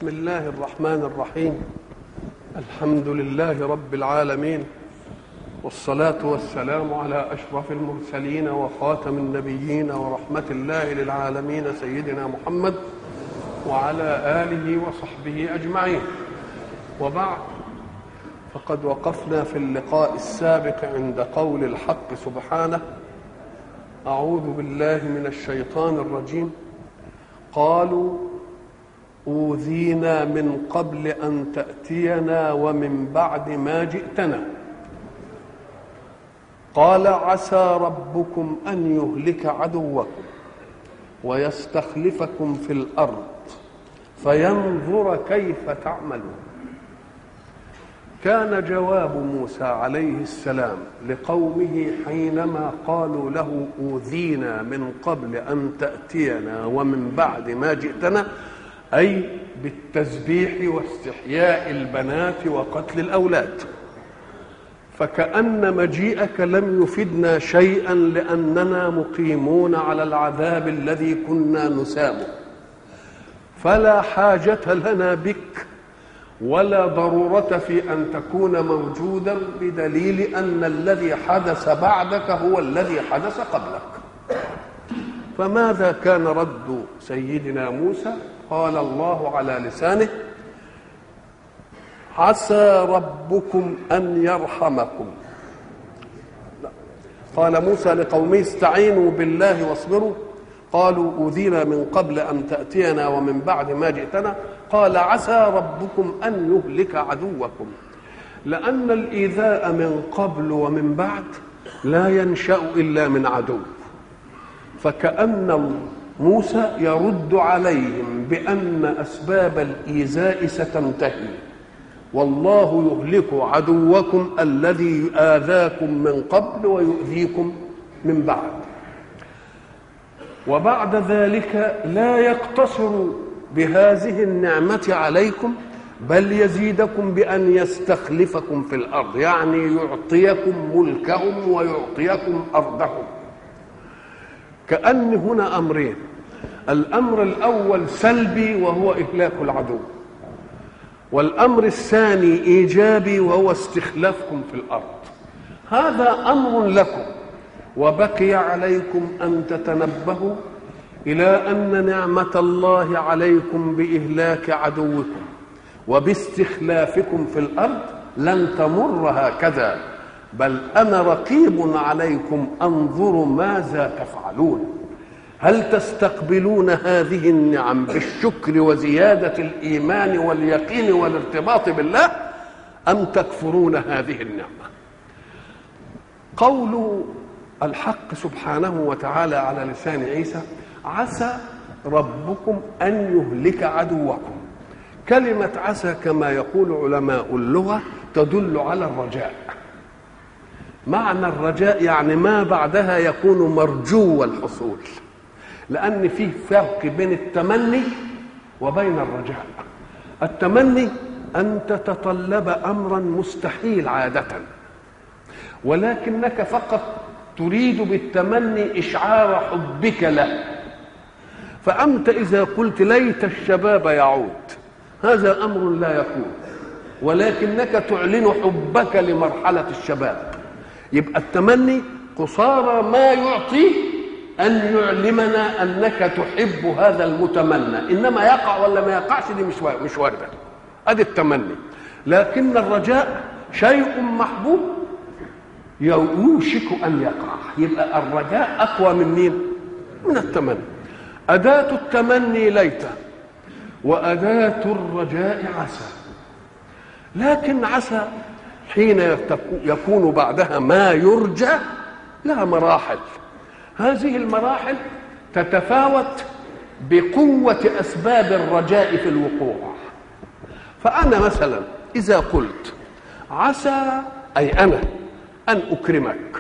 بسم الله الرحمن الرحيم الحمد لله رب العالمين والصلاة والسلام على أشرف المرسلين وخاتم النبيين ورحمة الله للعالمين سيدنا محمد وعلى آله وصحبه أجمعين وبعد فقد وقفنا في اللقاء السابق عند قول الحق سبحانه أعوذ بالله من الشيطان الرجيم قالوا اوذينا من قبل ان تاتينا ومن بعد ما جئتنا قال عسى ربكم ان يهلك عدوكم ويستخلفكم في الارض فينظر كيف تعملون كان جواب موسى عليه السلام لقومه حينما قالوا له اوذينا من قبل ان تاتينا ومن بعد ما جئتنا اي بالتسبيح واستحياء البنات وقتل الاولاد فكان مجيئك لم يفدنا شيئا لاننا مقيمون على العذاب الذي كنا نسامه فلا حاجه لنا بك ولا ضروره في ان تكون موجودا بدليل ان الذي حدث بعدك هو الذي حدث قبلك فماذا كان رد سيدنا موسى قال الله على لسانه عسى ربكم ان يرحمكم قال موسى لقومه استعينوا بالله واصبروا قالوا اوذينا من قبل ان تاتينا ومن بعد ما جئتنا قال عسى ربكم ان يهلك عدوكم لان الايذاء من قبل ومن بعد لا ينشا الا من عدو فكان موسى يرد عليهم بان اسباب الايذاء ستنتهي والله يهلك عدوكم الذي اذاكم من قبل ويؤذيكم من بعد وبعد ذلك لا يقتصر بهذه النعمه عليكم بل يزيدكم بان يستخلفكم في الارض يعني يعطيكم ملكهم ويعطيكم ارضهم كأن هنا أمرين الأمر الأول سلبي وهو إهلاك العدو والأمر الثاني إيجابي وهو استخلافكم في الأرض هذا أمر لكم وبقي عليكم أن تتنبهوا إلى أن نعمة الله عليكم بإهلاك عدوكم وباستخلافكم في الأرض لن تمر هكذا بل انا رقيب عليكم انظر ماذا تفعلون هل تستقبلون هذه النعم بالشكر وزياده الايمان واليقين والارتباط بالله ام تكفرون هذه النعمه قول الحق سبحانه وتعالى على لسان عيسى عسى ربكم ان يهلك عدوكم كلمه عسى كما يقول علماء اللغه تدل على الرجاء معنى الرجاء يعني ما بعدها يكون مرجو الحصول لأن فيه فرق بين التمني وبين الرجاء التمني أن تتطلب أمرا مستحيل عادة ولكنك فقط تريد بالتمني إشعار حبك له فأنت إذا قلت ليت الشباب يعود هذا أمر لا يكون ولكنك تعلن حبك لمرحلة الشباب يبقى التمني قصارى ما يعطي أن يعلمنا أنك تحب هذا المتمنى إنما يقع ولا ما يقعش دي مش مش واردة أدي التمني لكن الرجاء شيء محبوب يوشك أن يقع يبقى الرجاء أقوى من مين؟ من التمني أداة التمني ليت وأداة الرجاء عسى لكن عسى حين يكون بعدها ما يرجى لها مراحل هذه المراحل تتفاوت بقوة أسباب الرجاء في الوقوع فأنا مثلا إذا قلت عسى أي أنا أن أكرمك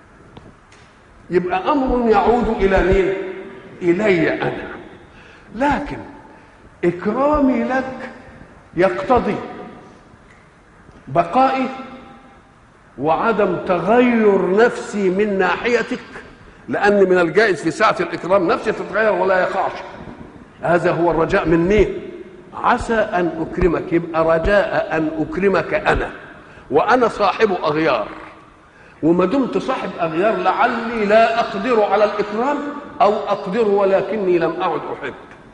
يبقى أمر يعود إلى مين؟ إلي أنا لكن إكرامي لك يقتضي بقائي وعدم تغير نفسي من ناحيتك لأن من الجائز في ساعة الإكرام نفسي تتغير ولا يقعش هذا هو الرجاء من مين؟ عسى ان اكرمك يبقى رجاء ان اكرمك انا وانا صاحب اغيار وما دمت صاحب اغيار لعلي لا اقدر على الاكرام او اقدر ولكني لم اعد احب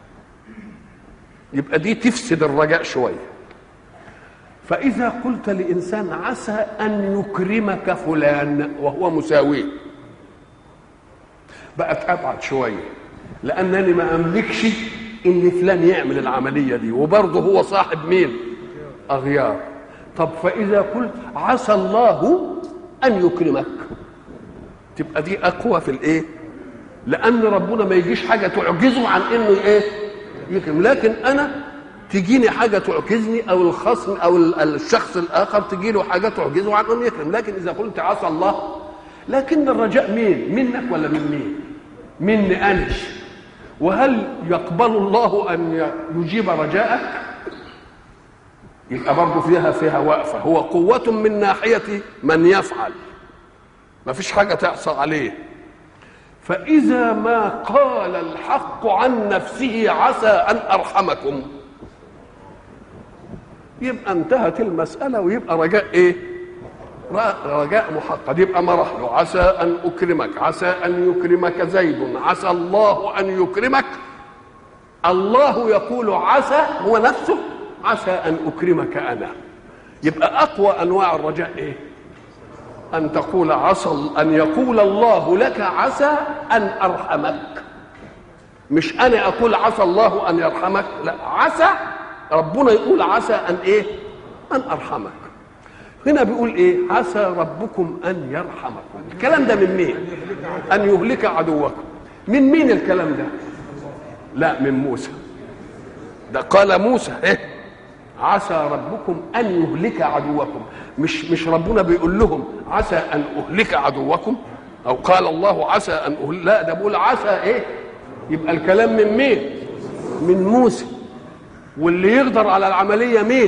يبقى دي تفسد الرجاء شويه فاذا قلت لانسان عسى ان يكرمك فلان وهو مساويه بقت ابعد شويه لانني ما املكش ان فلان يعمل العمليه دي وبرضه هو صاحب مين اغيار طب فاذا قلت عسى الله ان يكرمك تبقى دي اقوى في الايه لان ربنا ما يجيش حاجه تعجزه عن انه ايه يكرم لكن انا تجيني حاجه تعجزني او الخصم او الشخص الاخر تجي له حاجه تعجزه عن انه يكرم لكن اذا قلت عسى الله لكن الرجاء مين منك ولا من مين مني انا وهل يقبل الله ان يجيب رجاءك يبقى برضه فيها فيها وقفه هو قوه من ناحيه من يفعل ما فيش حاجه تحصل عليه فاذا ما قال الحق عن نفسه عسى ان ارحمكم يبقى انتهت المساله ويبقى رجاء ايه رجاء محقق يبقى ما راح له عسى ان اكرمك عسى ان يكرمك زيد عسى الله ان يكرمك الله يقول عسى هو نفسه عسى ان اكرمك انا يبقى اقوى انواع الرجاء ايه ان تقول عسى ان يقول الله لك عسى ان ارحمك مش انا اقول عسى الله ان يرحمك لا عسى ربنا يقول عسى ان ايه ان ارحمك هنا بيقول ايه عسى ربكم ان يرحمكم الكلام ده من مين ان يهلك عدوكم من مين الكلام ده لا من موسى ده قال موسى ايه عسى ربكم ان يهلك عدوكم مش مش ربنا بيقول لهم عسى ان اهلك عدوكم او قال الله عسى ان أهلك لا ده بيقول عسى ايه يبقى الكلام من مين من موسى واللي يقدر على العمليه مين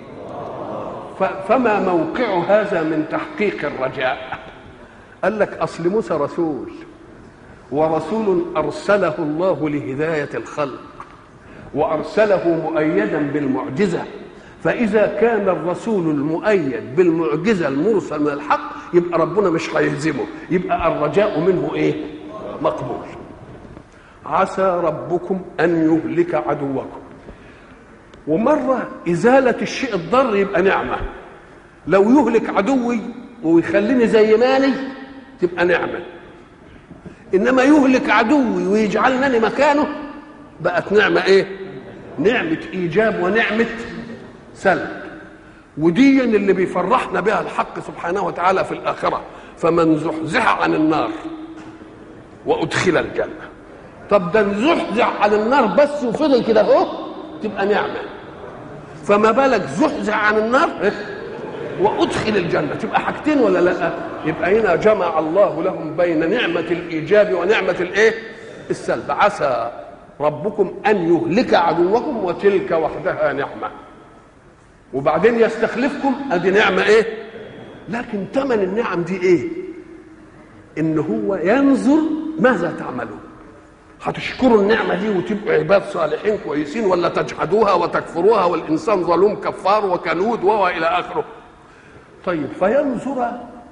فما موقع هذا من تحقيق الرجاء قال لك اصل موسى رسول ورسول ارسله الله لهدايه الخلق وارسله مؤيدا بالمعجزه فاذا كان الرسول المؤيد بالمعجزه المرسل من الحق يبقى ربنا مش هيهزمه يبقى الرجاء منه ايه مقبول عسى ربكم ان يهلك عدوكم ومرة إزالة الشيء الضر يبقى نعمة لو يهلك عدوي ويخليني زي مالي تبقى نعمة إنما يهلك عدوي ويجعلني مكانه بقت نعمة إيه؟ نعمة إيجاب ونعمة سلب ودي اللي بيفرحنا بها الحق سبحانه وتعالى في الآخرة فمن زحزح عن النار وأدخل الجنة طب ده نزحزح عن النار بس وفضل كده اهو تبقى نعمه فما بالك زحزح عن النار وادخل الجنه تبقى حاجتين ولا لا يبقى هنا جمع الله لهم بين نعمه الايجاب ونعمه الايه السلب عسى ربكم ان يهلك عدوكم وتلك وحدها نعمه وبعدين يستخلفكم ادي نعمه ايه لكن ثمن النعم دي ايه ان هو ينظر ماذا تعملون هتشكروا النعمة دي وتبقوا عباد صالحين كويسين ولا تجحدوها وتكفروها والإنسان ظلوم كفار وكنود وهو إلى آخره طيب فينظر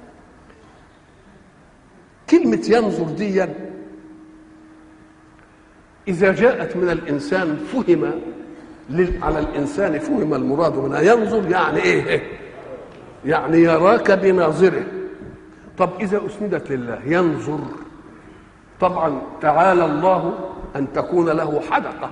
كلمة ينظر دي إذا جاءت من الإنسان فهم على الإنسان فهم المراد منها ينظر يعني إيه يعني يراك بناظره طب إذا أسندت لله ينظر طبعا تعالى الله ان تكون له حدقه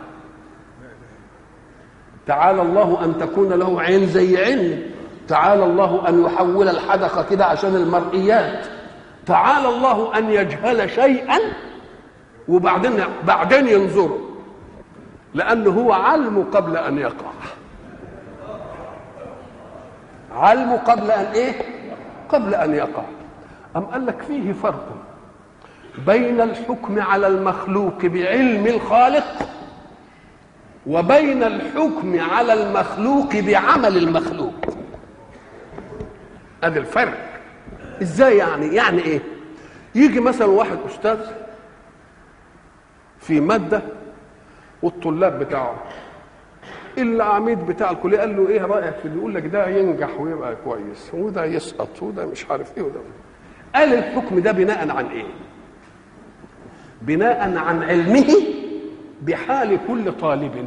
تعالى الله ان تكون له عين زي عين تعالى الله ان يحول الحدقه كده عشان المرئيات تعالى الله ان يجهل شيئا وبعدين بعدين ينظره لانه هو علم قبل ان يقع علم قبل ان ايه قبل ان يقع ام قال لك فيه فرق بين الحكم على المخلوق بعلم الخالق وبين الحكم على المخلوق بعمل المخلوق ادي الفرق ازاي يعني يعني ايه يجي مثلا واحد استاذ في ماده والطلاب بتاعه العميد بتاع الكليه قال له ايه رايك في اللي يقول لك ده ينجح ويبقى كويس وده يسقط وده مش عارف ايه وده قال الحكم ده بناء عن ايه بناء عن علمه بحال كل طالب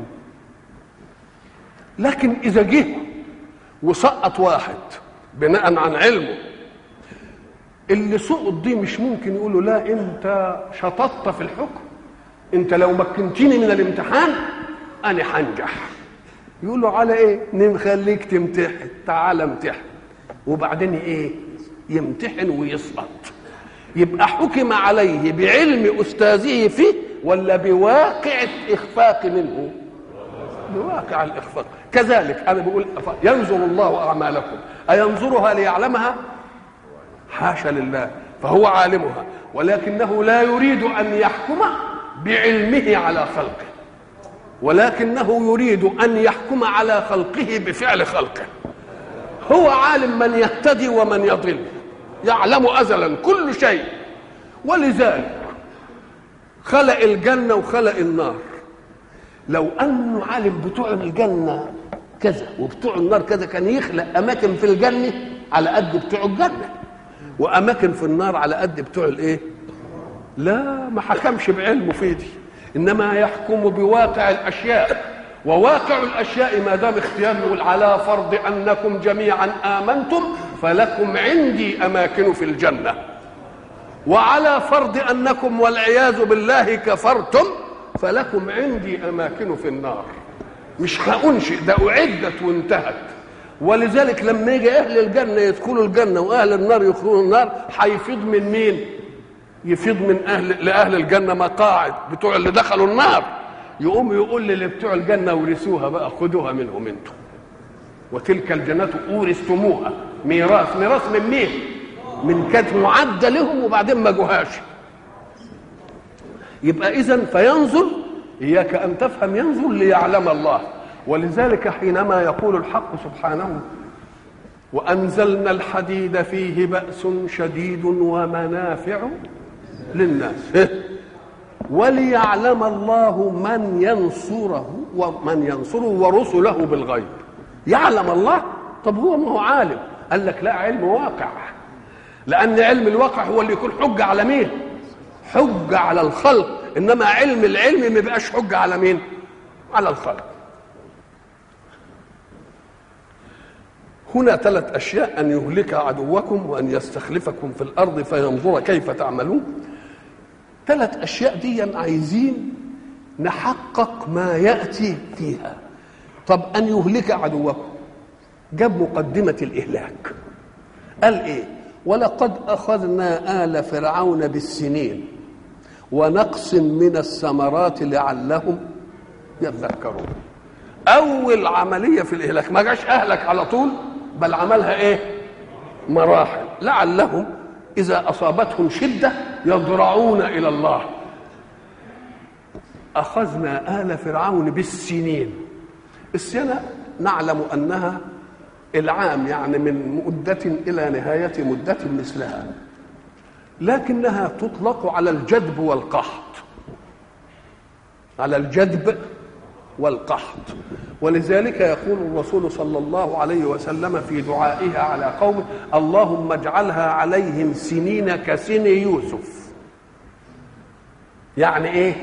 لكن اذا جه وسقط واحد بناء عن علمه اللي سقط دي مش ممكن يقول له لا انت شططت في الحكم انت لو مكنتني من الامتحان انا هنجح يقول له على ايه نخليك تمتحن تعال امتحن وبعدين ايه يمتحن ويسقط يبقى حكم عليه بعلم استاذه فيه ولا بواقع الاخفاق منه بواقع الاخفاق كذلك انا بقول ينظر الله اعمالكم اينظرها ليعلمها حاشا لله فهو عالمها ولكنه لا يريد ان يحكم بعلمه على خلقه ولكنه يريد ان يحكم على خلقه بفعل خلقه هو عالم من يهتدي ومن يضل يعلم ازلا كل شيء ولذلك خلق الجنه وخلق النار لو انه عالم بتوع الجنه كذا وبتوع النار كذا كان يخلق اماكن في الجنه على قد بتوع الجنه واماكن في النار على قد بتوع الايه لا ما حكمش بعلمه في دي انما يحكم بواقع الاشياء وواقع الاشياء ما دام اختيار يقول على فرض انكم جميعا امنتم فلكم عندي اماكن في الجنه وعلى فرض انكم والعياذ بالله كفرتم فلكم عندي اماكن في النار مش هانشئ ده اعدت وانتهت ولذلك لما يجي اهل الجنه يدخلوا الجنه واهل النار يدخلوا النار هيفيض من مين يفيض من اهل لاهل الجنه مقاعد بتوع اللي دخلوا النار يقوم يقول للي بتوع الجنه ورثوها بقى خدوها منهم انتم وتلك الجنات اورثتموها ميراث ميراث من مين من كانت معده لهم وبعدين ما جوهاش يبقى اذا فينظر اياك ان تفهم ينظر ليعلم الله ولذلك حينما يقول الحق سبحانه وانزلنا الحديد فيه باس شديد ومنافع للناس وليعلم الله من ينصره ومن ينصره ورسله بالغيب يعلم الله طب هو ما هو عالم قال لك لا علم واقع لان علم الواقع هو اللي يكون حجه على مين حجه على الخلق انما علم العلم ما بيبقاش حجه على مين على الخلق هنا ثلاث اشياء ان يهلك عدوكم وان يستخلفكم في الارض فينظر كيف تعملون ثلاث اشياء دي عايزين نحقق ما ياتي فيها طب ان يهلك عدوكم جاب مقدمه الاهلاك قال ايه ولقد اخذنا ال فرعون بالسنين ونقص من الثمرات لعلهم يذكرون اول عمليه في الاهلاك ما جاش اهلك على طول بل عملها ايه مراحل لعلهم اذا اصابتهم شده يضرعون الى الله اخذنا ال فرعون بالسنين السنه نعلم انها العام يعني من مده الى نهايه مده مثلها لكنها تطلق على الجدب والقحط على الجدب والقحط ولذلك يقول الرسول صلى الله عليه وسلم في دعائها على قومه اللهم اجعلها عليهم سنين كسن يوسف يعني ايه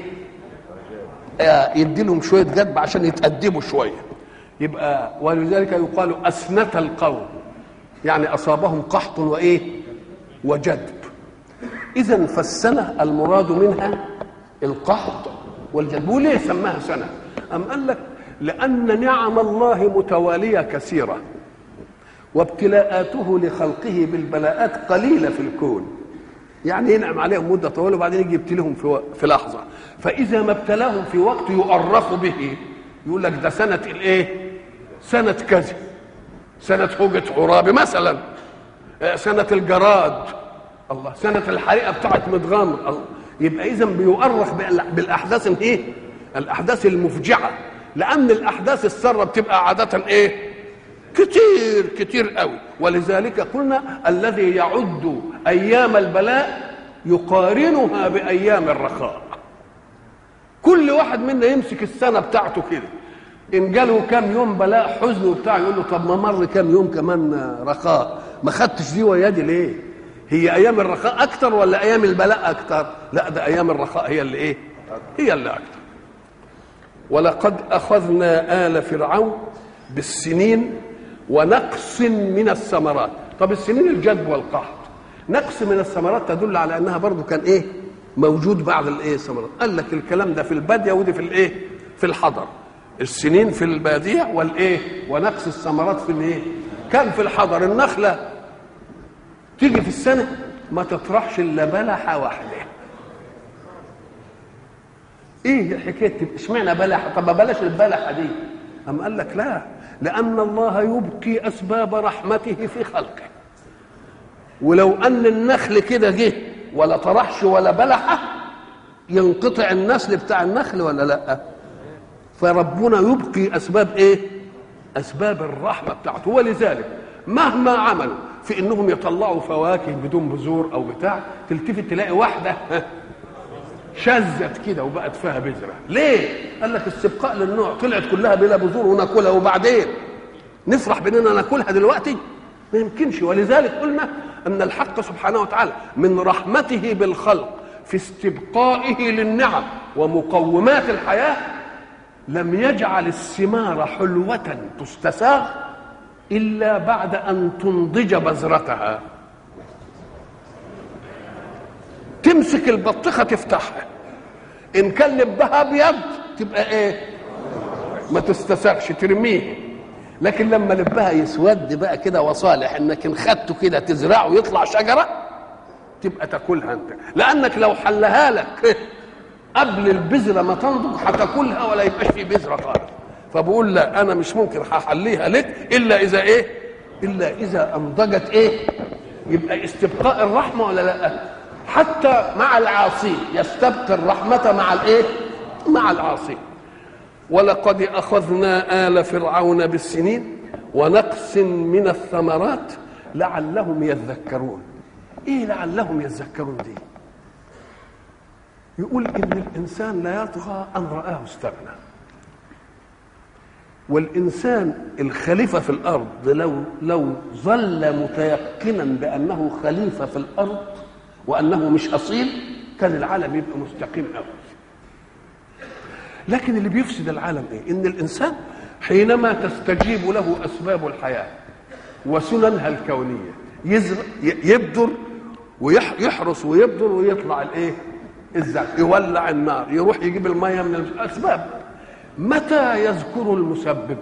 يدي لهم شويه جدب عشان يتأدبوا شويه يبقى ولذلك يقال اسنت القوم يعني اصابهم قحط وايه وجدب اذا فالسنه المراد منها القحط والجدب وليه سماها سنه أم قال لك لأن نعم الله متوالية كثيرة وابتلاءاته لخلقه بالبلاءات قليلة في الكون يعني ينعم عليهم مدة طويلة وبعدين يجي يبتليهم في, و... في لحظة فإذا ما ابتلاهم في وقت يؤرخ به يقول لك ده سنة الإيه؟ سنة كذا سنة هوجة عرابي مثلا سنة الجراد الله سنة الحريقة بتاعت مدغامر الله يبقى إذا بيؤرخ بالأحداث الإيه؟ الاحداث المفجعه لان الاحداث الساره بتبقى عاده ايه كتير كتير قوي ولذلك قلنا الذي يعد ايام البلاء يقارنها بايام الرخاء كل واحد منا يمسك السنه بتاعته كده ان جاله كام يوم بلاء حزن وبتاع يقول له طب ما مر كام يوم كمان رخاء ما خدتش دي ويادي ليه هي ايام الرخاء اكتر ولا ايام البلاء اكتر لا ده ايام الرخاء هي اللي ايه هي اللي اكتر ولقد اخذنا ال فرعون بالسنين ونقص من الثمرات طب السنين الجدب والقحط نقص من الثمرات تدل على انها برضو كان ايه موجود بعض الايه الثمرات قال لك الكلام ده في الباديه ودي في الايه في الحضر السنين في الباديه والايه ونقص الثمرات في الايه كان في الحضر النخله تيجي في السنه ما تطرحش الا بلحه واحده ايه الحكايه اشمعنى بلحه طب بلاش البلحه دي أم قال لك لا لأن الله يبقي أسباب رحمته في خلقه ولو أن النخل كده جه ولا طرحش ولا بلحة ينقطع النسل بتاع النخل ولا لا فربنا يبقي أسباب إيه أسباب الرحمة بتاعته ولذلك مهما عملوا في انهم يطلعوا فواكه بدون بذور او بتاع تلتفت تلاقي واحده شذت كده وبقت فيها بذره ليه قال لك استبقاء للنوع طلعت كلها بلا بذور وناكلها وبعدين نفرح باننا ناكلها دلوقتي ما يمكنش ولذلك قلنا ان الحق سبحانه وتعالى من رحمته بالخلق في استبقائه للنعم ومقومات الحياه لم يجعل الثمار حلوه تستساغ الا بعد ان تنضج بذرتها تمسك البطيخه تفتحها ان كان لبها ابيض تبقى ايه ما تستساغش ترميه لكن لما لبها يسود بقى كده وصالح انك ان خدته كده تزرعه ويطلع شجره تبقى تاكلها انت لانك لو حلها لك قبل البذره ما تنضج هتاكلها ولا يبقاش في بذره خالص فبقول لا انا مش ممكن هحليها لك الا اذا ايه الا اذا انضجت ايه يبقى استبقاء الرحمه ولا لا حتى مع العاصين يستبقي الرحمه مع الايه مع العاصين ولقد اخذنا ال فرعون بالسنين ونقص من الثمرات لعلهم يذكرون ايه لعلهم يذكرون دي يقول ان الانسان لا يطغى ان راه استغنى والانسان الخليفه في الارض لو لو ظل متيقنا بانه خليفه في الارض وانه مش اصيل كان العالم يبقى مستقيم قوي لكن اللي بيفسد العالم ايه ان الانسان حينما تستجيب له اسباب الحياه وسننها الكونيه يزرع يبدر ويحرس ويبدر ويطلع الايه الزرع يولع النار يروح يجيب الميه من الاسباب متى يذكر المسبب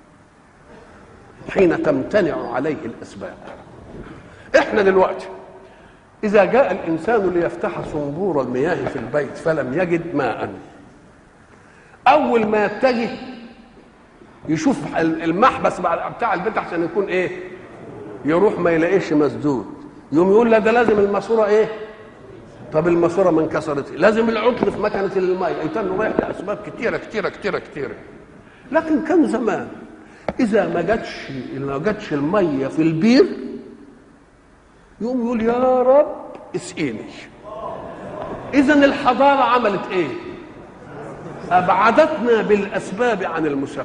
حين تمتنع عليه الاسباب احنا دلوقتي اذا جاء الانسان ليفتح صنبور المياه في البيت فلم يجد ماء اول ما يتجه يشوف المحبس بتاع البيت عشان يكون ايه يروح ما يلاقيش مسدود يوم يقول لا ده لازم الماسوره ايه طب الماسوره ما انكسرت لازم العطل في مكنه الماء يتم رايح لاسباب كتيره كتيره كتيره كتيره لكن كان زمان اذا ما جاتش ما جاتش الميه في البير يقوم يقول يا رب اسقيني اذا الحضاره عملت ايه ابعدتنا بالاسباب عن المسبب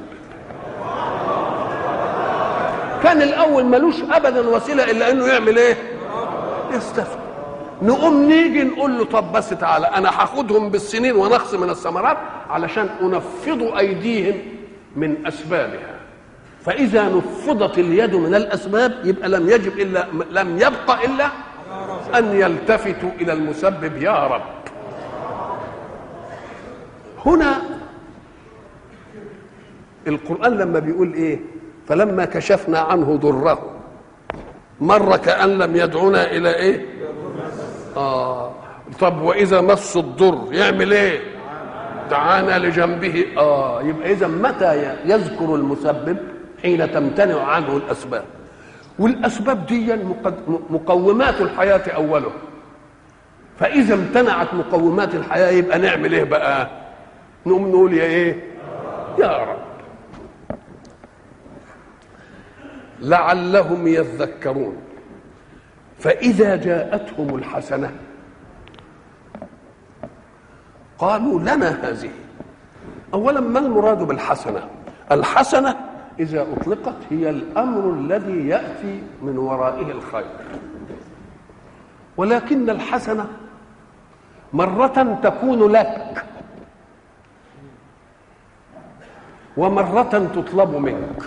كان الاول ملوش ابدا وسيله الا انه يعمل ايه يستفد نقوم نيجي نقول له طب بس تعالى انا هاخدهم بالسنين ونقص من الثمرات علشان انفض ايديهم من اسبابها فاذا نفضت اليد من الاسباب يبقى لم يجب الا لم يبقى الا ان يلتفتوا الى المسبب يا رب هنا القران لما بيقول ايه فلما كشفنا عنه ضره مر كأن لم يدعونا إلى إيه؟ آه طب وإذا مس الضر يعمل إيه؟ دعانا لجنبه آه يبقى إذا متى يذكر المسبب حين تمتنع عنه الأسباب والأسباب دي مقومات الحياة أوله فإذا امتنعت مقومات الحياة يبقى نعمل إيه بقى؟ نقوم نقول يا إيه؟ يا رب لعلهم يذكرون فإذا جاءتهم الحسنة قالوا لنا هذه أولا ما المراد بالحسنة الحسنة إذا أطلقت هي الأمر الذي يأتي من ورائه الخير ولكن الحسنة مرة تكون لك ومرة تطلب منك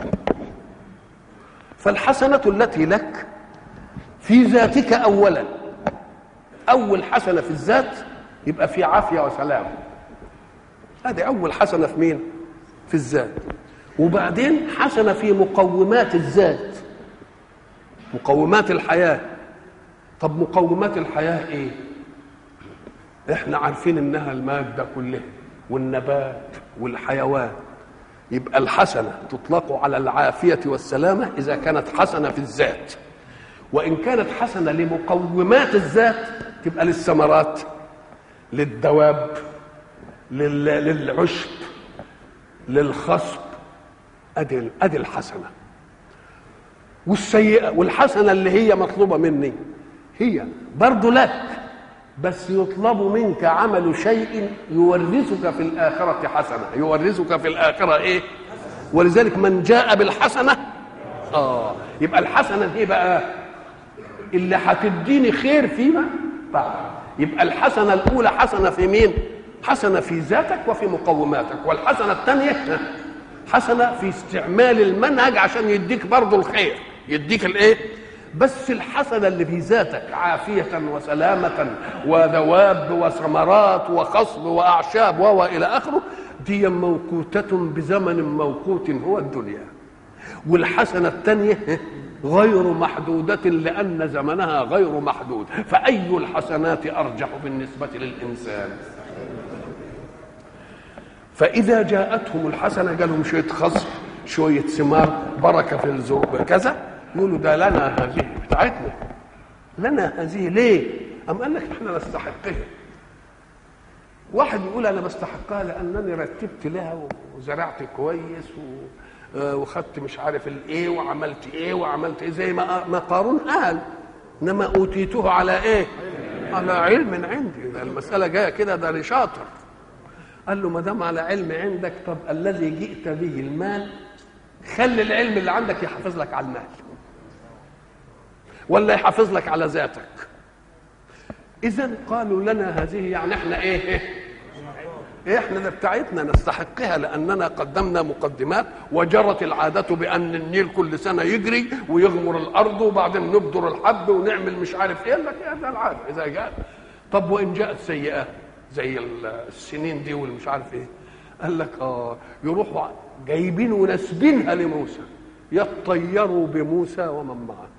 فالحسنة التي لك في ذاتك أولا أول حسنة في الذات يبقى في عافية وسلام هذه أول حسنة في مين؟ في الذات وبعدين حسنة في مقومات الذات مقومات الحياة طب مقومات الحياة إيه؟ إحنا عارفين إنها المادة كلها والنبات والحيوان يبقى الحسنة تطلق على العافية والسلامة إذا كانت حسنة في الذات وإن كانت حسنة لمقومات الذات تبقى للثمرات للدواب لل... للعشب للخصب ادي ادي الحسنه والسيئه والحسنه اللي هي مطلوبه مني هي برضه لك بس يطلب منك عمل شيء يورثك في الآخرة حسنة يورثك في الآخرة إيه ولذلك من جاء بالحسنة آه يبقى الحسنة دي بقى اللي هتديني خير فيما بعد يبقى الحسنة الأولى حسنة في مين حسنة في ذاتك وفي مقوماتك والحسنة الثانية حسنة في استعمال المنهج عشان يديك برضه الخير يديك الايه بس الحسنة اللي في ذاتك عافية وسلامة وذواب وثمرات وخصب وأعشاب و إلى آخره دي موقوتة بزمن موقوت هو الدنيا والحسنة الثانية غير محدودة لأن زمنها غير محدود فأي الحسنات أرجح بالنسبة للإنسان فإذا جاءتهم الحسنة قالهم شوية خصب شوية ثمار بركة في الزرق كذا يقولوا ده لنا هذه بتاعتنا لنا هذه ليه؟ أم قال لك احنا نستحقها واحد يقول انا بستحقها لانني رتبت لها وزرعت كويس و... وخدت مش عارف الايه وعملت ايه وعملت ايه زي ما ما قارون قال انما اوتيته على ايه؟ على علم عندي ده المساله جايه كده ده انا شاطر قال له ما دام على علم عندك طب الذي جئت به المال خلي العلم اللي عندك يحافظ لك على المال ولا يحافظ لك على ذاتك اذا قالوا لنا هذه يعني احنا ايه, إيه؟ احنا ده بتاعتنا نستحقها لاننا قدمنا مقدمات وجرت العاده بان النيل كل سنه يجري ويغمر الارض وبعدين نبذر الحب ونعمل مش عارف ايه لك ايه ده العاده اذا جاء طب وان جاءت سيئه زي السنين دي والمش عارف ايه قال لك اه يروحوا جايبين وناسبينها لموسى يطيروا بموسى ومن معه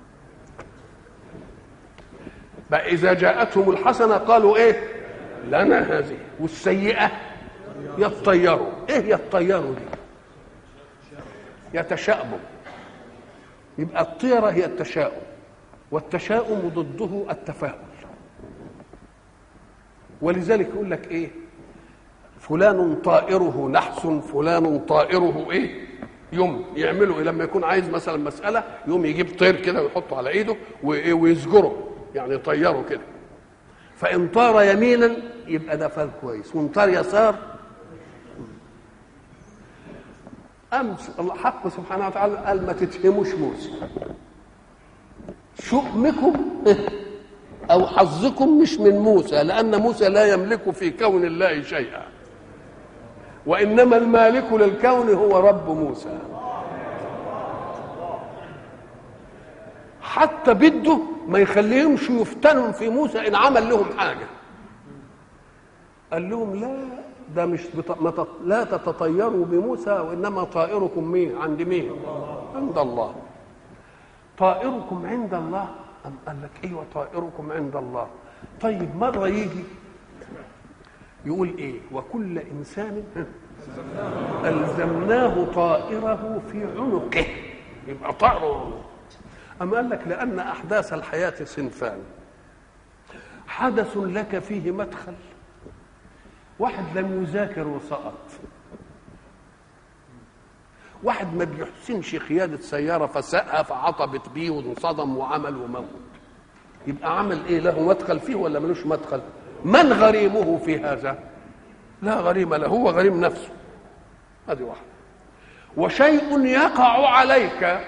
بقى اذا جاءتهم الحسنه قالوا ايه لنا هذه والسيئه يطيروا ايه يطيروا دي يتشاءموا يبقى الطيرة هي التشاؤم والتشاؤم ضده التفاؤل ولذلك يقول لك ايه فلان طائره نحس فلان طائره ايه يوم يعملوا إيه لما يكون عايز مثلا مسألة يوم يجيب طير كده ويحطه على ايده وايه ويزجره يعني يطيره كده فإن طار يمينا يبقى ده فال كويس وإن طار يسار أمس الله حق سبحانه وتعالى قال ما تتهموش موسى شؤمكم أو حظكم مش من موسى لأن موسى لا يملك في كون الله شيئا وإنما المالك للكون هو رب موسى حتى بده ما يخليهمش يفتنوا في موسى إن عمل لهم حاجة قال لهم لا ده مش بط... ما تط... لا تتطيروا بموسى وانما طائركم مين عند مين عند الله طائركم عند الله أم قال لك ايوه طائركم عند الله طيب مره يجي يقول ايه وكل انسان الزمناه طائره في عنقه يبقى طائره أم قال لك لأن أحداث الحياة صنفان حدث لك فيه مدخل واحد لم يذاكر وسقط واحد ما بيحسنش قيادة سيارة فسقها فعطبت بيه وانصدم وعمل وموت يبقى عمل ايه له مدخل فيه ولا ملوش مدخل من غريمه في هذا لا غريم له هو غريم نفسه هذه واحدة وشيء يقع عليك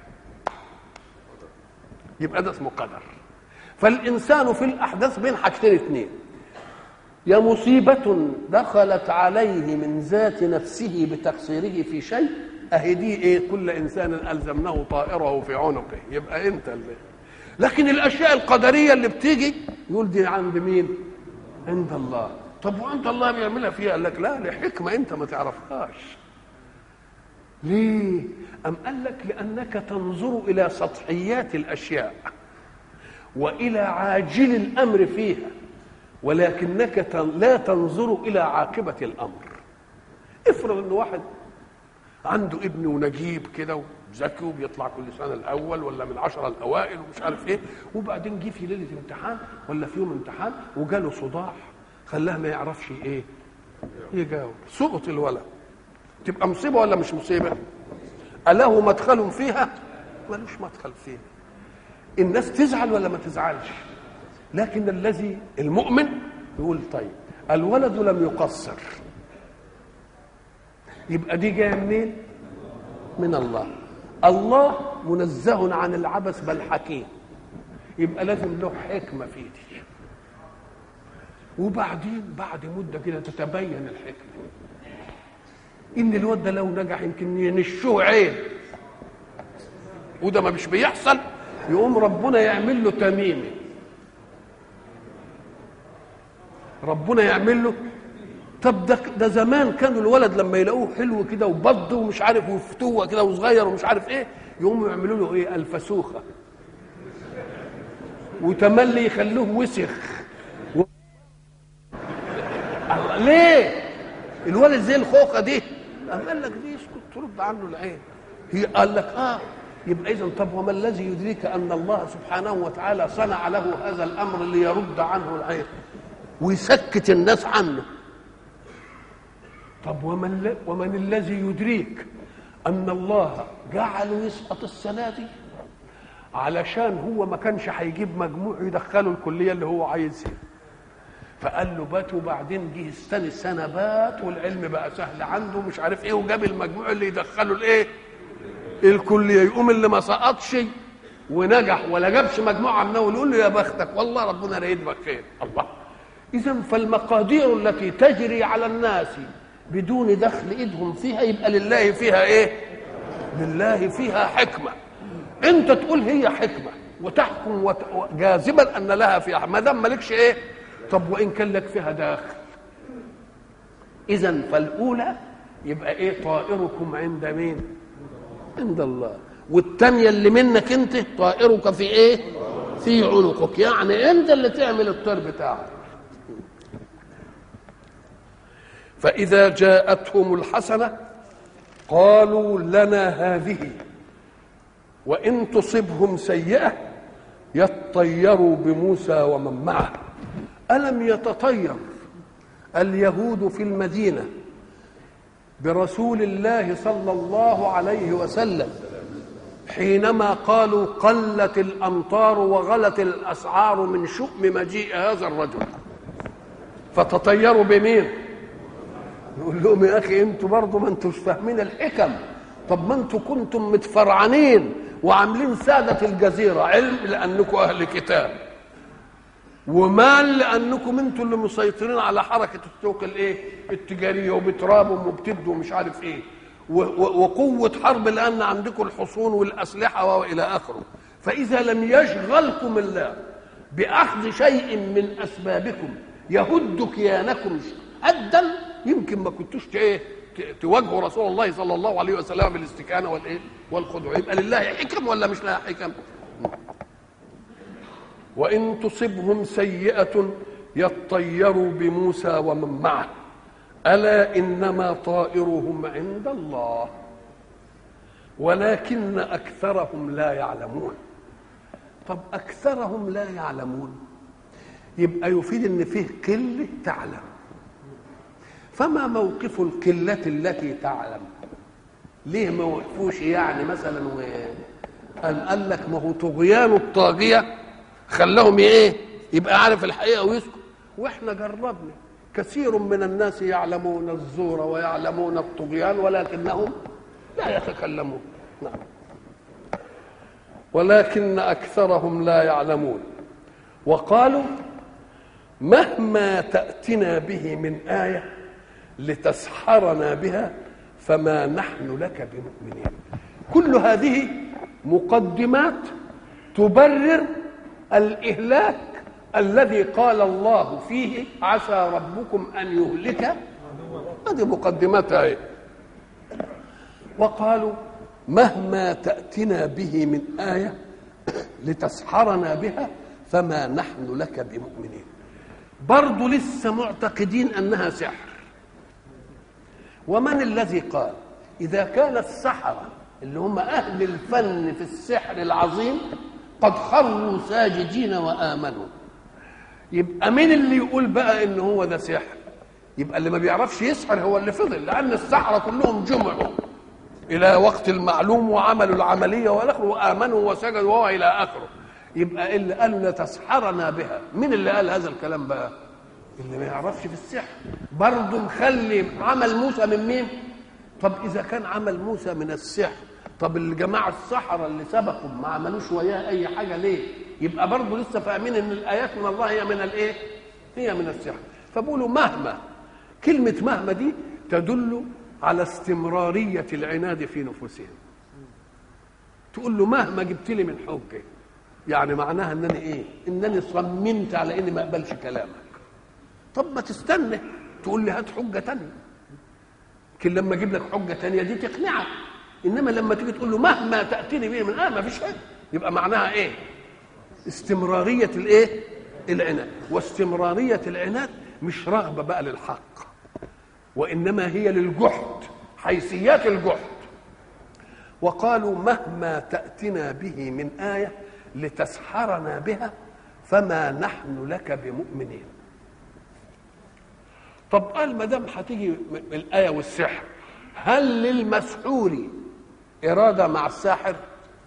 يبقى ده اسمه قدر فالإنسان في الأحداث بين حاجتين اثنين يا مصيبة دخلت عليه من ذات نفسه بتقصيره في شيء أهي دي إيه كل إنسان ألزمناه طائره في عنقه يبقى أنت اللي لكن الأشياء القدرية اللي بتيجي يقول دي عند مين؟ عند الله طب وأنت الله بيعملها فيها قال لك لا لحكمة أنت ما تعرفهاش ليه؟ أم قال لك لأنك تنظر إلى سطحيات الأشياء وإلى عاجل الأمر فيها ولكنك لا تنظر إلى عاقبة الأمر افرض أن واحد عنده ابن ونجيب كده وذكي وبيطلع كل سنة الأول ولا من العشرة الأوائل ومش عارف إيه وبعدين جه في ليلة امتحان ولا في يوم امتحان وجاله صداع خلاه ما يعرفش إيه يجاوب سقط الولد تبقى مصيبة ولا مش مصيبة أله مدخل فيها ملوش مدخل فيها الناس تزعل ولا ما تزعلش لكن الذي المؤمن يقول طيب الولد لم يقصر يبقى دي جايه منين من الله الله منزه عن العبث بل حكيم يبقى لازم له حكمه في دي وبعدين بعد مده كده تتبين الحكمه ان الواد ده لو نجح يمكن ينشوه عين وده ما مش بيحصل يقوم ربنا يعمل له تميمه ربنا يعمل له طب ده ده زمان كانوا الولد لما يلاقوه حلو كده وبض ومش عارف وفتوه كده وصغير ومش عارف ايه يقوموا يعملوا له ايه الفسوخه وتملي يخلوه وسخ و... الله ليه الولد زي الخوخه دي قام قال لك دي اسكت ترد عنه العين هي قال لك اه يبقى اذا طب وما الذي يدريك ان الله سبحانه وتعالى صنع له هذا الامر ليرد عنه العين ويسكت الناس عنه طب ومن, ومن الذي يدريك ان الله جعله يسقط السنه دي علشان هو ما كانش هيجيب مجموع يدخله الكليه اللي هو عايزها فقال له بات وبعدين جه السنه السنه بات والعلم بقى سهل عنده مش عارف ايه وجاب المجموع اللي يدخله الايه الكليه يقوم اللي ما سقطش ونجح ولا جابش مجموعه منه ويقول له يا بختك والله ربنا لا يدبك خير الله اذا فالمقادير التي تجري على الناس بدون دخل ايدهم فيها يبقى لله فيها ايه لله فيها حكمه انت تقول هي حكمه وتحكم وت... جاذبا ان لها فيها ما دام مالكش ايه طب وان كان لك فيها داخل اذا فالاولى يبقى ايه طائركم عند مين عند الله والثانيه اللي منك انت طائرك في ايه في عنقك يعني انت اللي تعمل الطير بتاعك فإذا جاءتهم الحسنة قالوا لنا هذه وإن تصبهم سيئة يطيروا بموسى ومن معه ألم يتطير اليهود في المدينة برسول الله صلى الله عليه وسلم حينما قالوا قلت الأمطار وغلت الأسعار من شؤم مجيء هذا الرجل فتطيروا بمين؟ يقول لهم يا اخي انتوا برضه ما انتوش فاهمين الحكم طب ما انتوا كنتم متفرعنين وعاملين سادة الجزيرة علم لأنكم أهل كتاب ومال لأنكم انتوا اللي مسيطرين على حركة السوق الايه التجارية وبترابهم وبتبدوا ومش عارف ايه وقوة حرب لأن عندكم الحصون والأسلحة وإلى آخره فإذا لم يشغلكم الله بأخذ شيء من أسبابكم يهد كيانكم أدا يمكن ما كنتوش ايه تواجهوا رسول الله صلى الله عليه وسلم بالاستكانه والايه والخضوع يبقى لله حكم ولا مش لها حكم وان تصبهم سيئه يطيروا بموسى ومن معه الا انما طائرهم عند الله ولكن اكثرهم لا يعلمون طب اكثرهم لا يعلمون يبقى يفيد ان فيه قله تعلم فما موقف القلة التي تعلم ليه ما وقفوش يعني مثلا و... قام قال لك ما هو طغيان الطاغية خلاهم ايه يبقى عارف الحقيقة ويسكت واحنا جربنا كثير من الناس يعلمون الزور ويعلمون الطغيان ولكنهم لا يتكلمون نعم ولكن اكثرهم لا يعلمون وقالوا مهما تاتنا به من ايه لتسحرنا بها فما نحن لك بمؤمنين كل هذه مقدمات تبرر الاهلاك الذي قال الله فيه عسى ربكم ان يهلك هذه مقدمتها ايه وقالوا مهما تأتنا به من آية لتسحرنا بها فما نحن لك بمؤمنين برضو لسه معتقدين أنها سحر ومن الذي قال إذا كان السحرة اللي هم أهل الفن في السحر العظيم قد خروا ساجدين وآمنوا يبقى مين اللي يقول بقى إن هو ده سحر يبقى اللي ما بيعرفش يسحر هو اللي فضل لأن السحرة كلهم جمعوا الى وقت المعلوم وعملوا العمليه والاخر وامنوا وسجدوا وهو الى اخره يبقى اللي قالوا لتسحرنا بها مين اللي قال هذا الكلام بقى اللي ما يعرفش في السحر برضه مخلي عمل موسى من مين طب اذا كان عمل موسى من السحر طب الجماعه السحرة اللي سبقوا ما عملوش وياه اي حاجه ليه يبقى برضه لسه فاهمين ان الايات من الله هي من الايه هي من السحر فبقولوا مهما كلمه مهما دي تدل على استمرارية العناد في نفوسهم تقول له مهما جبت لي من حجة يعني معناها انني ايه انني صممت على اني ما اقبلش كلامك طب ما تستنى تقول لي هات حجة تانية لكن لما اجيب لك حجة تانية دي تقنعك انما لما تيجي تقول له مهما تأتيني به من اه ما فيش حاجة يبقى معناها ايه استمرارية الايه العناد واستمرارية العناد مش رغبة بقى للحق وانما هي للجحد حيثيات الجحد وقالوا مهما تاتنا به من ايه لتسحرنا بها فما نحن لك بمؤمنين طب قال ما دام هتيجي الايه والسحر هل للمسحور اراده مع الساحر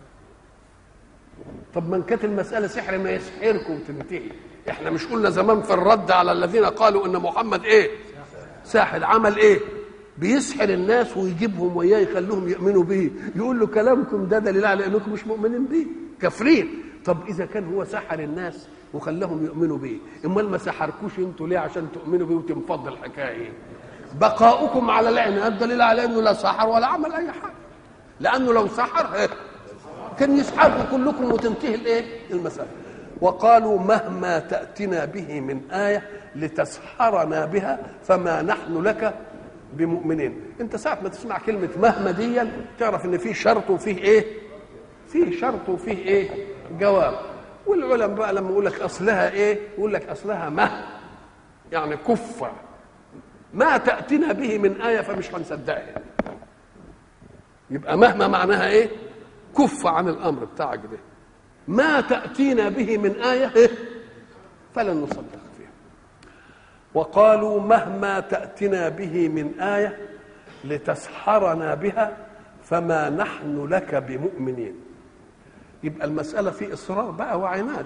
طب من كانت المساله سحر ما يسحركم وتنتهي احنا مش قلنا زمان في الرد على الذين قالوا ان محمد ايه ساحر عمل ايه بيسحر الناس ويجيبهم وياه يخليهم يؤمنوا به يقول له كلامكم ده دليل على انكم مش مؤمنين به كافرين طب اذا كان هو سحر الناس وخلاهم يؤمنوا به امال ما سحركوش انتوا ليه عشان تؤمنوا به وتنفض الحكايه ايه بقاؤكم على العناد دليل على انه لا سحر ولا عمل اي حاجه لانه لو سحر إيه؟ كان يسحركم كلكم وتنتهي الايه المساله وقالوا مهما تأتنا به من آية لتسحرنا بها فما نحن لك بمؤمنين انت ساعة ما تسمع كلمة مهما ديا تعرف ان فيه شرط وفيه ايه فيه شرط وفيه ايه جواب والعلماء بقى لما يقول لك اصلها ايه يقول لك اصلها مه يعني كفة ما تأتنا به من آية فمش هنصدقها يبقى مهما معناها ايه كف عن الامر بتاعك ده ما تأتينا به من آية إيه؟ فلن نصدق فيها وقالوا مهما تأتنا به من آية لتسحرنا بها فما نحن لك بمؤمنين يبقى المسألة في إصرار بقى وعناد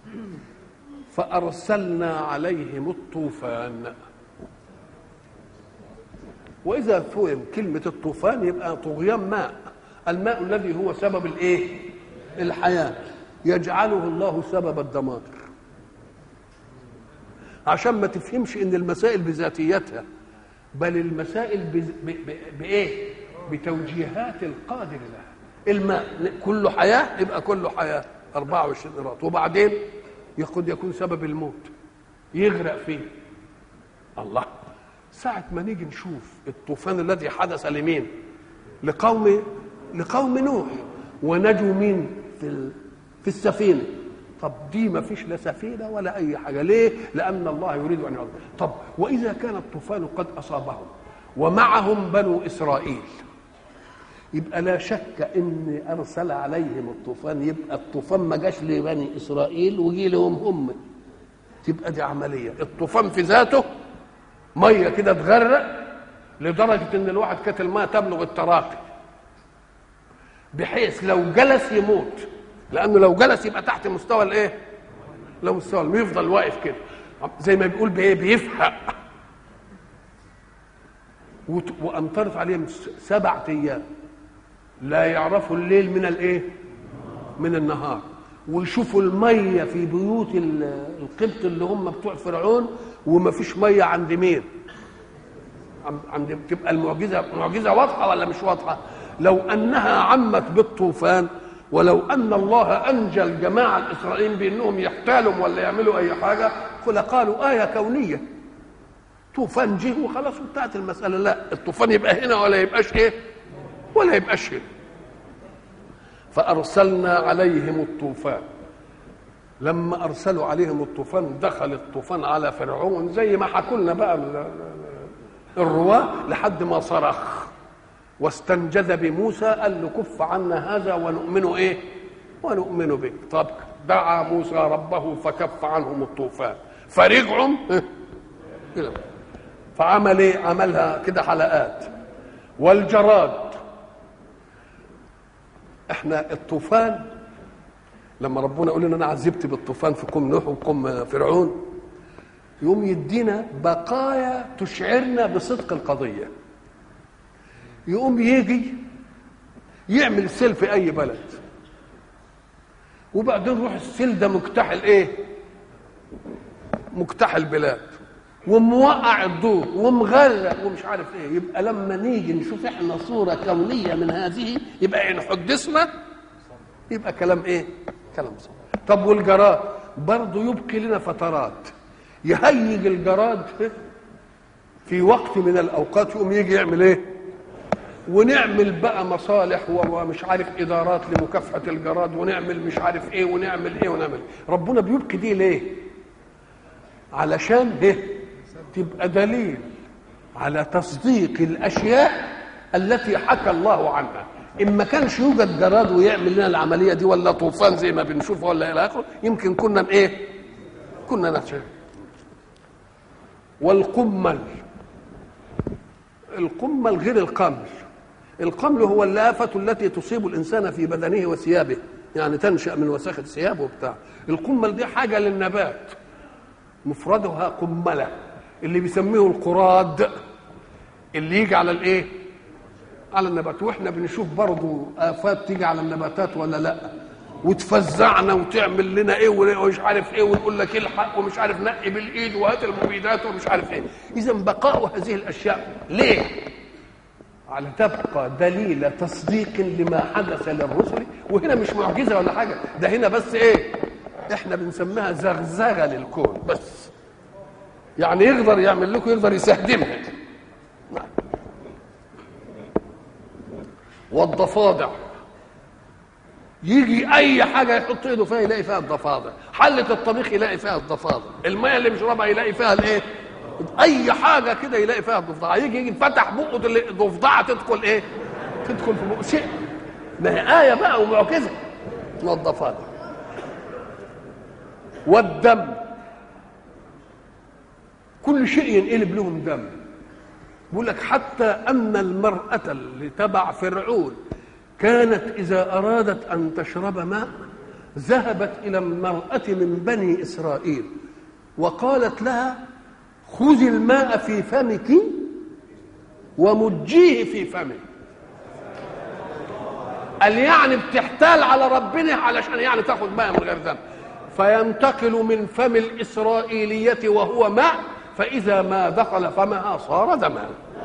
فأرسلنا عليهم الطوفان وإذا فهم كلمة الطوفان يبقى طغيان ماء الماء الذي هو سبب الإيه؟ الحياة يجعله الله سبب الدمار عشان ما تفهمش ان المسائل بذاتيتها بل المسائل بايه بتوجيهات القادر لها الماء كله حياه يبقى كله حياه 24 قراط وبعدين قد يكون سبب الموت يغرق فيه الله ساعة ما نيجي نشوف الطوفان الذي حدث لمين لقوم لقوم نوح ونجوا مين في في السفينه طب دي ما فيش لا سفينه ولا اي حاجه ليه لان الله يريد ان يعظم طب واذا كان الطوفان قد اصابهم ومعهم بنو اسرائيل يبقى لا شك ان ارسل عليهم الطوفان يبقى الطوفان ما جاش لبني اسرائيل وجي لهم هم تبقى دي عمليه الطوفان في ذاته ميه كده تغرق لدرجه ان الواحد كانت الماء تبلغ التراقي بحيث لو جلس يموت لانه لو جلس يبقى تحت مستوى الايه لو مستوى الماء يفضل واقف كده زي ما بيقول بايه بيفحق وامطرت عليهم سبعة ايام لا يعرفوا الليل من الايه من النهار ويشوفوا الميه في بيوت ال- القبط اللي هم بتوع فرعون وما فيش ميه عند مين عم- عند تبقى المعجزه معجزه واضحه ولا مش واضحه لو انها عمت بالطوفان ولو ان الله انجى الجماعه الاسرائيليين بانهم يحتالوا ولا يعملوا اي حاجه فلقالوا ايه كونيه طوفان جه وخلاص انتهت المساله لا الطوفان يبقى هنا ولا يبقاش ايه ولا يبقاش هنا فارسلنا عليهم الطوفان لما ارسلوا عليهم الطوفان دخل الطوفان على فرعون زي ما حكوا لنا بقى ال- ال- الرواه لحد ما صرخ واستنجد بموسى قال له كف عنا هذا ونؤمن ايه ونؤمن بك طب دعا موسى ربه فكف عنهم الطوفان فرجعوا كده. فعمل ايه عملها كده حلقات والجراد احنا الطوفان لما ربنا يقول لنا انا عذبت بالطوفان في قوم نوح وقوم فرعون يقوم يدينا بقايا تشعرنا بصدق القضيه يقوم يجي يعمل سيل في اي بلد وبعدين يروح السيل ده مجتاح الايه مجتاح البلاد وموقع الدور ومغرق ومش عارف ايه يبقى لما نيجي نشوف احنا صوره كونيه من هذه يبقى ان حدثنا يبقى كلام ايه كلام صح طب والجراد برضه يبقي لنا فترات يهيج الجراد في وقت من الاوقات يقوم يجي يعمل ايه ونعمل بقى مصالح ومش عارف ادارات لمكافحه الجراد ونعمل مش عارف ايه ونعمل ايه ونعمل ربنا بيبكي دي ليه علشان ايه تبقى دليل على تصديق الاشياء التي حكى الله عنها ان ما كانش يوجد جراد ويعمل لنا العمليه دي ولا طوفان زي ما بنشوف ولا الى اخره يمكن كنا ايه كنا نتشاهد والقمل القمل غير القمل القمل هو اللافة التي تصيب الإنسان في بدنه وثيابه يعني تنشأ من وساخة ثيابه وبتاع القمل دي حاجة للنبات مفردها قملة اللي بيسميه القراد اللي يجي على الايه على النبات واحنا بنشوف برضو آفات تيجي على النباتات ولا لا وتفزعنا وتعمل لنا ايه ومش عارف ايه ونقول لك الحق ومش عارف نقي بالايد وهات المبيدات ومش عارف ايه اذا بقاء هذه الاشياء ليه على تبقى دليل تصديق لما حدث للرسل وهنا مش معجزه ولا حاجه ده هنا بس ايه احنا بنسميها زغزغه للكون بس يعني يقدر يعمل لكم يقدر يستخدمها نعم. والضفادع يجي اي حاجه يحط ايده فيها يلاقي فيها الضفادع حله الطبيخ يلاقي فيها الضفادع الميه اللي بيشربها يلاقي فيها الايه اي حاجه كده يلاقي فيها الضفدعه يجي يجي فتح بقه الضفدعه تدخل ايه تدخل في بقه شيء ما هي ايه بقى ومعجزه والضفادع والدم كل شيء ينقلب لهم دم بيقول لك حتى ان المراه اللي تبع فرعون كانت اذا ارادت ان تشرب ماء ذهبت الى المراه من بني اسرائيل وقالت لها خذي الماء في فمك ومجيه في فمك قال يعني بتحتال على ربنا علشان يعني تاخد ماء من غير ذنب فينتقل من فم الإسرائيلية وهو ماء فإذا ما دخل فمها صار دما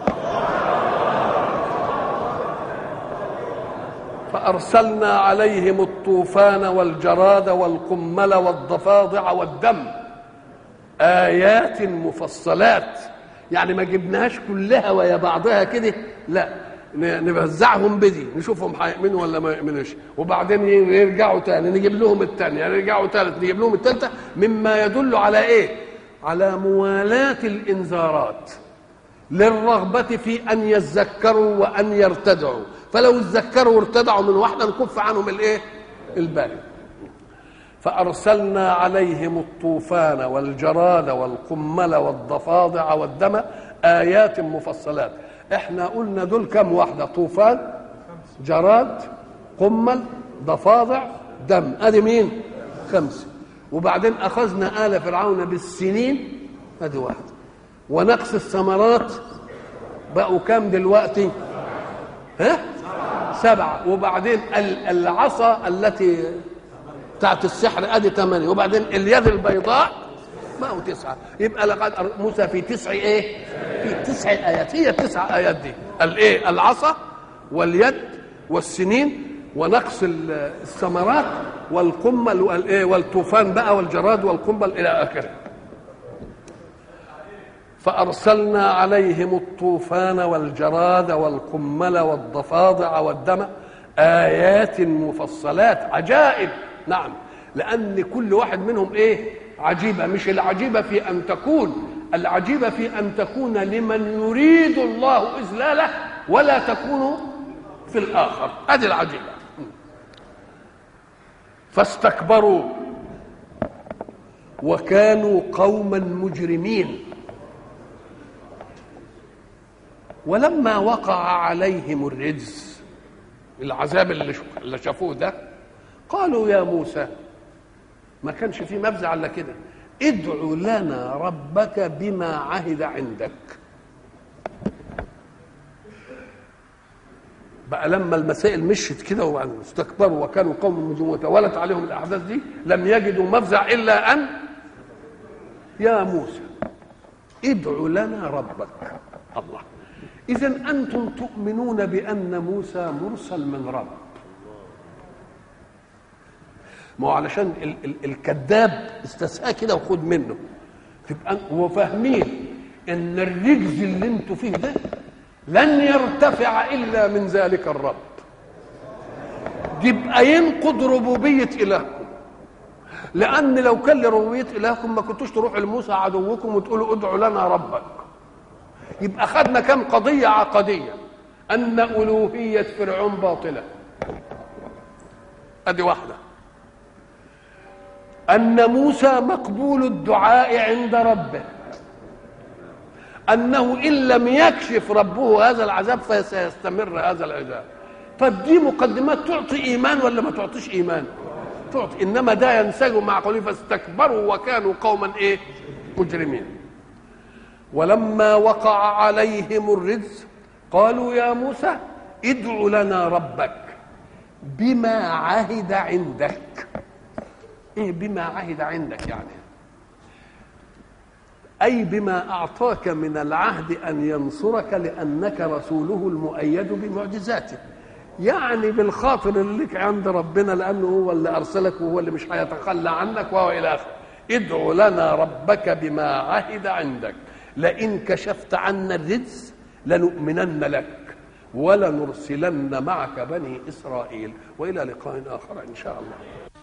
فأرسلنا عليهم الطوفان والجراد والقمل والضفادع والدم آيات مفصلات يعني ما جبناهاش كلها ويا بعضها كده لا نوزعهم بدي نشوفهم هيؤمنوا ولا ما يؤمنوش وبعدين يرجعوا تاني نجيب لهم الثانيه يرجعوا ثالث نجيب لهم الثالثه مما يدل على ايه؟ على موالاه الانذارات للرغبه في ان يذكروا وان يرتدعوا فلو ذكروا وارتدعوا من واحده نكف عنهم الايه؟ الباقي فارسلنا عليهم الطوفان والجراد والقمل والضفادع والدم ايات مفصلات احنا قلنا دول كم واحده طوفان جراد قمل ضفادع دم ادي مين خمسه وبعدين اخذنا ال فرعون بالسنين ادي واحده ونقص الثمرات بقوا كام دلوقتي ها سبعة وبعدين العصا التي بتاعت السحر ادي ثمانية وبعدين اليد البيضاء ما هو تسعة يبقى لقد موسى في تسع ايه في تسع ايات هي التسع ايات دي الايه العصا واليد والسنين ونقص الثمرات والقمل والايه والطوفان بقى والجراد والقمل الى اخره فارسلنا عليهم الطوفان والجراد والقمل والضفادع والدم ايات مفصلات عجائب نعم لان كل واحد منهم ايه عجيبه مش العجيبه في ان تكون العجيبه في ان تكون لمن يريد الله اذلاله ولا تكون في الاخر هذه العجيبه فاستكبروا وكانوا قوما مجرمين ولما وقع عليهم الرجز العذاب اللي شافوه ده قالوا يا موسى ما كانش في مفزع الا كده ادع لنا ربك بما عهد عندك بقى لما المسائل مشت كده واستكبروا وكانوا قوم مجرمين وتوالت عليهم الاحداث دي لم يجدوا مفزع الا ان يا موسى ادع لنا ربك الله اذا انتم تؤمنون بان موسى مرسل من رب ما هو علشان ال- ال- الكذاب استسقاه كده وخد منه تبقى وفاهمين ان الرجز اللي انتوا فيه ده لن يرتفع الا من ذلك الرب يبقى ينقض ربوبيه الهكم لان لو كان لربوبيه الهكم ما كنتوش تروحوا لموسى عدوكم وتقولوا ادعوا لنا ربك يبقى خدنا كم قضيه عقديه ان الوهيه فرعون باطله ادي واحده ان موسى مقبول الدعاء عند ربه انه ان لم يكشف ربه هذا العذاب فسيستمر هذا العذاب طب دي مقدمات تعطي ايمان ولا ما تعطيش ايمان تعطي انما ده ينسجم مع قوله فاستكبروا وكانوا قوما ايه مجرمين ولما وقع عليهم الرجز قالوا يا موسى ادع لنا ربك بما عهد عندك ايه بما عهد عندك يعني اي بما اعطاك من العهد ان ينصرك لانك رسوله المؤيد بمعجزاته يعني بالخاطر اللي لك عند ربنا لانه هو اللي ارسلك وهو اللي مش هيتخلى عنك وهو الى اخره ادع لنا ربك بما عهد عندك لئن كشفت عنا الرجز لنؤمنن لك ولنرسلن معك بني اسرائيل والى لقاء اخر ان شاء الله